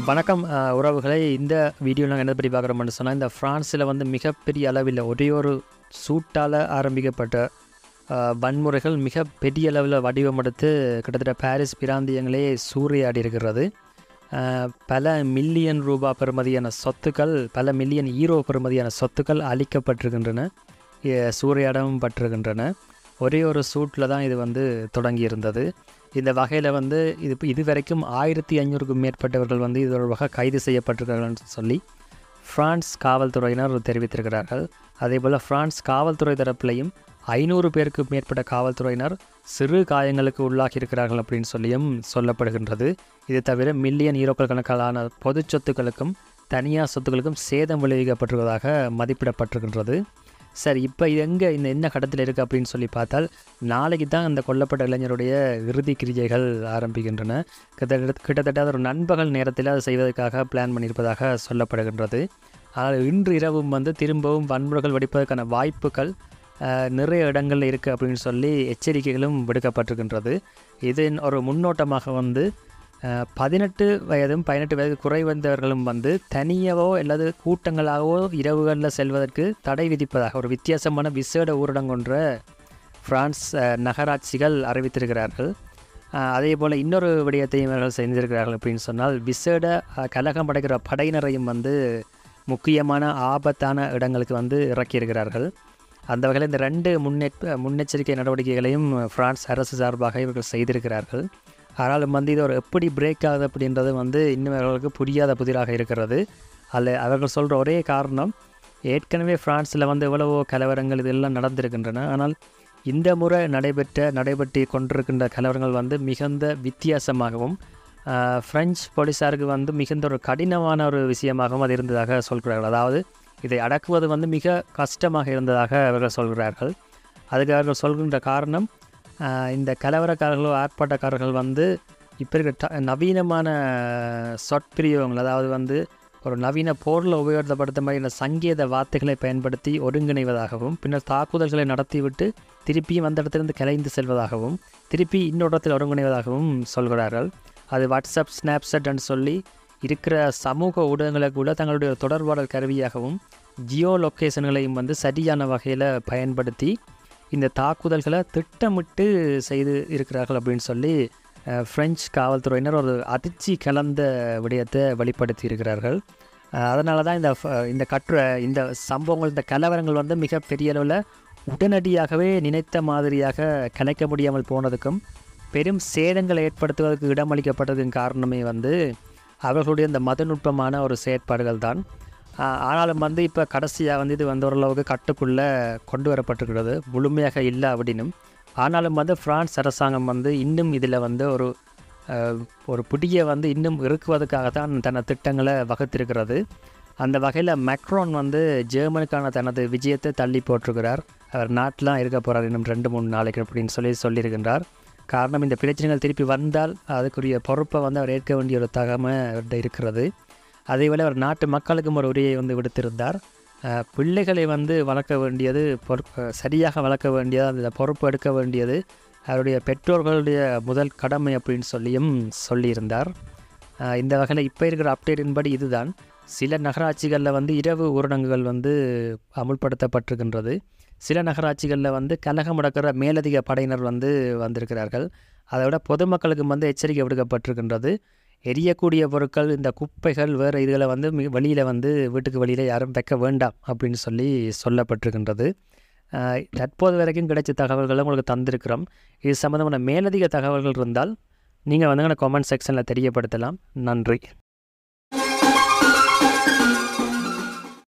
வணக்கம் அஹ், உறவுகளை இந்த வீடியோ நாங்கள் என்ன பற்றி பார்க்குறோம்னு சொன்னால் இந்த ஃப்ரான்ஸில் வந்து மிகப்பெரிய அளவில் ஒரே ஒரு சூட்டால் ஆரம்பிக்கப்பட்ட அஹ், வன்முறைகள் மிக பெரிய அளவில் வடிவமெடுத்து கிட்டத்தட்ட பாரிஸ் பிராந்தியங்களே சூறையாடி இருக்கிறது அஹ், பல மில்லியன் ரூபா பெறுமதியான சொத்துக்கள் பல மில்லியன் ஈரோ பெறுமதியான சொத்துக்கள் அளிக்கப்பட்டிருக்கின்றன எ- சூறையாடவும் பட்டிருக்கின்றன ஒரே ஒரு சூட்டில் தான் இது வந்து தொடங்கி இருந்தது இந்த வகையில் வந்து இது இது வரைக்கும் ஆயிரத்தி ஐநூறுக்கும் மேற்பட்டவர்கள் வந்து இது தொடர்பாக கைது செய்யப்பட்டிருக்கிறார்கள் சொல்லி பிரான்ஸ் காவல்துறையினர் தெரிவித்திருக்கிறார்கள் அதேபோல் பிரான்ஸ் காவல்துறை தரப்பிலையும் ஐநூறு பேருக்கு மேற்பட்ட காவல்துறையினர் சிறு காயங்களுக்கு உள்ளாகி இருக்கிறார்கள் அப்படின்னு சொல்லியும் சொல்லப்படுகின்றது இது தவிர மில்லியன் ஈரோக்கள் கணக்கான பொது சொத்துக்களுக்கும் தனியார் சொத்துக்களுக்கும் சேதம் விளைவிக்கப்பட்டிருப்பதாக மதிப்பிடப்பட்டிருக்கின்றது சரி இப்போ இது எங்கே இந்த என்ன கட்டத்தில் இருக்குது அப்படின்னு சொல்லி பார்த்தால் நாளைக்கு தான் அந்த கொல்லப்பட்ட இளைஞருடைய இறுதி கிரியைகள் ஆரம்பிக்கின்றன கிட்டத்தட்ட கிட்டத்தட்ட அது ஒரு நண்பகல் நேரத்தில் அதை செய்வதற்காக பிளான் பண்ணியிருப்பதாக சொல்லப்படுகின்றது ஆனால் இன்று இரவும் வந்து திரும்பவும் வன்முறைகள் வெடிப்பதற்கான வாய்ப்புகள் அஹ், நிறைய இடங்களில் இருக்குது அப்படின்னு சொல்லி எச்சரிக்கைகளும் விடுக்கப்பட்டிருக்கின்றது இதன் ஒரு முன்னோட்டமாக வந்து அஹ், பதினெட்டு வயதும் பதினெட்டு வயது குறைவந்தவர்களும் வந்து தனியாவோ அல்லது கூட்டங்களாகவோ இரவுகளில் செல்வதற்கு தடை விதிப்பதாக ஒரு வித்தியாசமான விசேட ஊரடங்கொன்ற பிரான்ஸ் அஹ், நகராட்சிகள் அறிவித்திருக்கிறார்கள் அஹ், அதே போல் இன்னொரு விடயத்தையும் இவர்கள் செய்திருக்கிறார்கள் அப்படின்னு சொன்னால் விசேட அஹ், கலகம் படைக்கிற படையினரையும் வந்து முக்கியமான ஆபத்தான இடங்களுக்கு வந்து இறக்கியிருக்கிறார்கள் அந்த வகையில் இந்த ரெண்டு முன்னெட் முன்னெச்சரிக்கை நடவடிக்கைகளையும் பிரான்ஸ் அரசு சார்பாக இவர்கள் செய்திருக்கிறார்கள் ஆனாலும் வந்து இது ஒரு எப்படி பிரேக் ஆகுது அப்படின்றது வந்து இன்னும் அவர்களுக்கு புரியாத புதிராக இருக்கிறது அதில் அவர்கள் சொல்கிற ஒரே காரணம் ஏற்கனவே பிரான்ஸில் வந்து எவ்வளவோ கலவரங்கள் இதெல்லாம் நடந்திருக்கின்றன ஆனால் இந்த முறை நடைபெற்ற நடைபெற்று கொண்டிருக்கின்ற கலவரங்கள் வந்து மிகுந்த வித்தியாசமாகவும் ஆஹ், பிரெஞ்சு போலீஸாருக்கு வந்து மிகுந்த ஒரு கடினமான ஒரு விஷயமாகவும் அது இருந்ததாக சொல்கிறார்கள் அதாவது இதை அடக்குவது வந்து மிக கஷ்டமாக இருந்ததாக அவர்கள் சொல்கிறார்கள் அதுக்கு அவர்கள் சொல்கின்ற காரணம் ஆஹ், இந்த கலவரக்காரர்களோ ஆர்ப்பாட்டக்காரர்கள் வந்து இப்போ இருக்கிற ட- நவீனமான சொற்பிரியோகங்கள் அதாவது வந்து ஒரு நவீன போரில் உபயோகப்படுத்த மாதிரியான சங்கேத வார்த்தைகளை பயன்படுத்தி ஒருங்கிணைவதாகவும் பின்னர் தாக்குதல்களை நடத்திவிட்டு திருப்பியும் அந்த இடத்திலிருந்து கலைந்து செல்வதாகவும் திருப்பி இன்னொரு இடத்தில் ஒருங்கிணைவதாகவும் சொல்கிறார்கள் அது வாட்ஸ்அப் ஸ்னாப்சாட்னு சொல்லி இருக்கிற சமூக ஊடகங்களை கூட தங்களுடைய தொடர்பாடல் கருவியாகவும் ஜியோ லொக்கேஷன்களையும் வந்து சரியான வகையில் பயன்படுத்தி இந்த தாக்குதல்களை திட்டமிட்டு செய்து இருக்கிறார்கள் அப்படின்னு சொல்லி அஹ், பிரெஞ்சு காவல்துறையினர் ஒரு அதிர்ச்சி கலந்த விடயத்தை வெளிப்படுத்தி இருக்கிறார்கள் அதனால தான் இந்த ஃப- இந்த கட்டுரை இந்த சம்பவங்கள் இந்த கலவரங்கள் வந்து மிக பெரிய அளவில் உடனடியாகவே நினைத்த மாதிரியாக கலைக்க முடியாமல் போனதுக்கும் பெரும் சேதங்களை ஏற்படுத்துவதற்கு இடமளிக்கப்பட்டதுக்கு காரணமே வந்து அவர்களுடைய இந்த மதநுட்பமான ஒரு செயற்பாடுகள் தான் ஆஹ் ஆனாலும் வந்து இப்போ கடைசியாக வந்து இது வந்து ஓரளவுக்கு கட்டுக்குள்ளே கொண்டு வரப்பட்டிருக்கிறது முழுமையாக இல்லை அப்படின்னும் ஆனாலும் வந்து பிரான்ஸ் அரசாங்கம் வந்து இன்னும் இதில் வந்து ஒரு ஆஹ், ஒரு பிடியை வந்து இன்னும் இறுக்குவதற்காக தான் தன திட்டங்களை வகுத்திருக்கிறது அந்த வகையில் மேக்ரோன் வந்து ஜெர்மனுக்கான தனது விஜயத்தை தள்ளி போட்டிருக்கிறார் அவர் நாட்டிலாம் இருக்க போகிறார் இன்னும் ரெண்டு மூணு நாளைக்கு அப்படின்னு சொல்லி சொல்லியிருக்கின்றார் காரணம் இந்த பிரச்சனைகள் திருப்பி வந்தால் அதுக்குரிய பொறுப்பை வந்து அவர் ஏற்க வேண்டிய ஒரு தகமை அவர்கிட்ட இருக்கிறது அதேவேளை அவர் நாட்டு மக்களுக்கும் ஒரு உரையை வந்து விடுத்திருந்தார் அஹ், பிள்ளைகளை வந்து வளர்க்க வேண்டியது பொறுப்பு சரியாக வளர்க்க வேண்டியது அந்த பொறுப்பு எடுக்க வேண்டியது அவருடைய பெற்றோர்களுடைய முதல் கடமை அப்படின்னு சொல்லியும் சொல்லியிருந்தார் அஹ், இந்த வகையில் இப்போ இருக்கிற அப்டேட்டின்படி இதுதான் சில நகராட்சிகளில் வந்து இரவு ஊரடங்குகள் வந்து அமுல்படுத்தப்பட்டிருக்கின்றது சில நகராட்சிகளில் வந்து கலகம் முடக்கிற மேலதிக படையினர் வந்து வந்திருக்கிறார்கள் அதை விட பொதுமக்களுக்கு வந்து எச்சரிக்கை விடுக்கப்பட்டிருக்கின்றது எரியக்கூடிய பொருட்கள் இந்த குப்பைகள் வேறு இதுகளை வந்து வெளியில் வந்து வீட்டுக்கு வெளியில் யாரும் வைக்க வேண்டாம் அப்படின்னு சொல்லி சொல்லப்பட்டிருக்கின்றது ஆஹ் தற்போது வரைக்கும் கிடைச்ச தகவல்களை உங்களுக்கு தந்திருக்கிறோம் இது சம்மந்தமான மேலதிக தகவல்கள் இருந்தால் நீங்கள் வந்து கமெண்ட் செக்ஷனில் தெரியப்படுத்தலாம் நன்றி